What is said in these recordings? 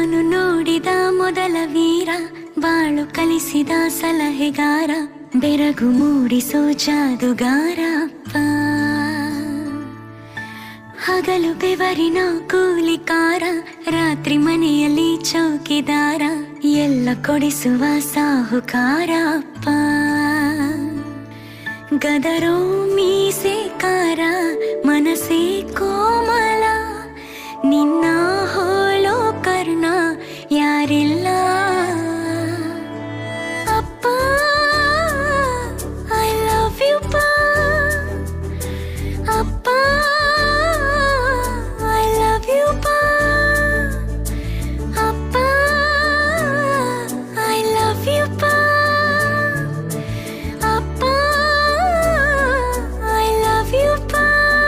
ನಾನು ನೋಡಿದ ಮೊದಲ ವೀರ ಬಾಳು ಕಲಿಸಿದ ಸಲಹೆಗಾರ ಬೆರಗು ಮೂಡಿಸೋ ಜಾದುಗಾರ ಅಪ್ಪ ಹಗಲು ಬೆವರಿನ ಕೂಲಿಕಾರ ರಾತ್ರಿ ಮನೆಯಲ್ಲಿ ಚೌಕಿದಾರ ಎಲ್ಲ ಕೊಡಿಸುವ ಸಾಹುಕಾರ ಅಪ್ಪ ಗದರೋ ಮೀಸೆಕಾರ ಮನಸ್ಸೇ ಕೋಮಲ ನಿನ್ನ ಹೋಳೋ ಕರ್ಣ ಯಾರಿಲ್ಲ ಅಪ್ಪ ಐ ಲವ್ ಯು ಪಾ ಅಪ್ಪ ಐ ಲವ್ ಯು ಪಾ ಅಪ್ಪ ಐ ಲವ್ ಯು ಪಾ ಅಪ್ಪ ಐ ಲವ್ ಯು ಪಾ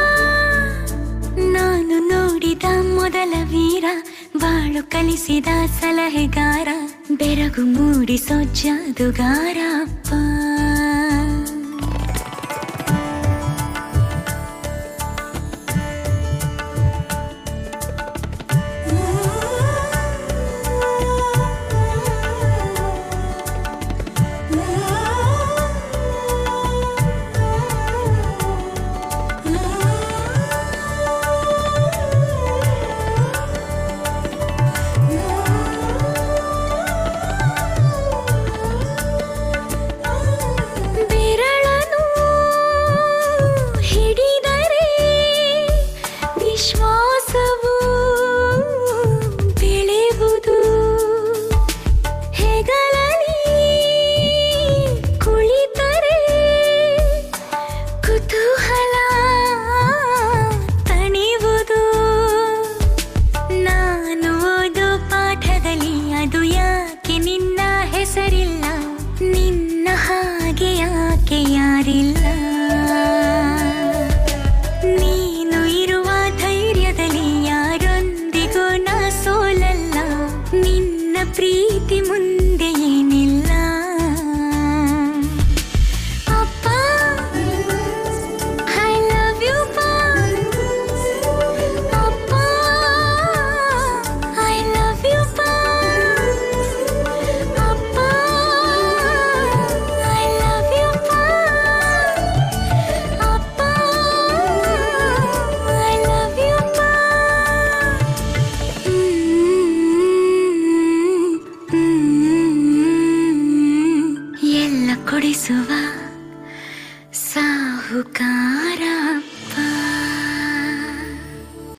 ನಾನು ನೋಡಿದ ಮೊದಲ ವೀರ ಬಾಳು ಕಲಿಸಿದ ಸಲಹೆಗಾರ ಬೆರಗು ಮೂಡಿಸೋ ಜಾದುಗಾರ ಅಪ್ಪ ಬೆರಳನು ಹಿಡಿದರೆ ವಿಶ್ವಾಸವು ಬೆಳೆಯುವುದು ಹೆಗಲಲ್ಲಿ ಕುಳಿತರೆ ಕುತೂಹಲ ತಣಿವುದು ನಾನು ಓದೋ ಪಾಠದಲ್ಲಿ ಅದು ಯಾಕೆ ನಿನ್ನ ಹೆಸರಿಲ್ಲ ನಿನ್ನ ಹಾಗೆ ಯಾಕೆ ಯಾರಿಲ್ಲ ನೀನು ಇರುವ ಧೈರ್ಯದಲ್ಲಿ ಯಾರೊಂದಿಗೂ ನಾ ಸೋಲಲ್ಲ ನಿನ್ನ ಪ್ರೀತಿ ಮುಂದೆ ಏನಿಲ್ಲ ಅಪ್ಪ ಐ ಲವ್ ಯು ಪಾ ಅಪ್ಪ ಐ ಲವ್ ಯು ಪಾ ಅಪ್ಪ ಐ ಲವ್ ಯು ಪಾ ಅಪ್ಪ ಐ ಲವ್ ಯು ಪಾ ಎಲ್ಲ ಕೊಡಿಸುವ ಸಾಹುಕಾರ